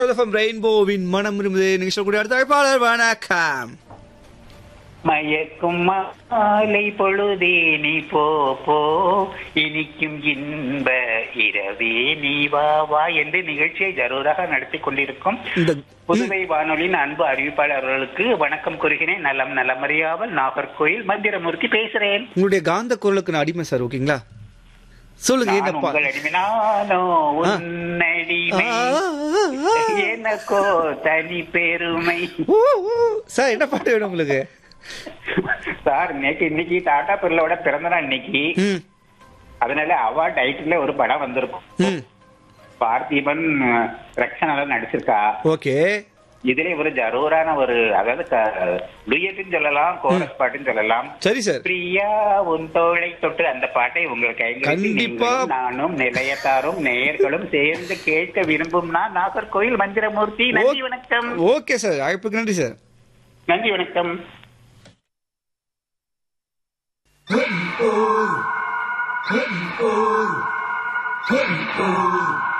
FM ரெயின்போவின் மனம் விரும்புது நீங்க சொல்லக்கூடிய அடுத்த அழைப்பாளர் வணக்கம் மயக்கும் மாலை பொழுதே நீ போ போ இனிக்கும் இன்ப இரவே நீ வா வா என்று நிகழ்ச்சியை ஜரூராக நடத்தி கொண்டிருக்கும் இந்த புதுவை வானொலியின் அன்பு அறிவிப்பாளர்களுக்கு வணக்கம் கூறுகிறேன் நலம் நலமறியாமல் நாகர்கோயில் மந்திரமூர்த்தி பேசுறேன் உங்களுடைய காந்த குரலுக்கு நான் அடிமை சார் ஓகேங்களா சொல்லுங்க நான் என்னப்பா உங்கள் அடிமை நானோ உன்னடிமை ஆ, ஆ, ஆ. எனக்கோ தனி பெருமை ஊ, ஊ. சார் என்ன பாட்டு வேணும் உங்களுக்கு சார் நேற்று இன்னைக்கு டாடா பிர்லோட பிறந்த நாள் இன்னைக்கு ம் அதனால அவா டைட்டில்ல ஒரு படம் வந்திருக்கும் ம் பார்த்திபன் அஹ், ரக்ஷனால நடிச்சிருக்கா ஓகே இதுல ஒரு ஜரூரான ஒரு அதாவது டுயட்னு சொல்லலாம் கோரஸ் பாட்டுன்னு சொல்லலாம் சரி சார் பிரியா உன் தோளை தொட்டு அந்த பாட்டை உங்கள் கைகளில் கண்டிப்பா. நீங்களும் நானும் நிலையத்தாரும் நேயர்களும் சேர்ந்து கேட்க விரும்பும் நான் நாகர்கோயில் மந்திரமூர்த்தி நன்றி வணக்கம் ஓகே சார் அழைப்புக்கு நன்றி சார் நன்றி வணக்கம் Hey, oh, hey, oh, hey, oh.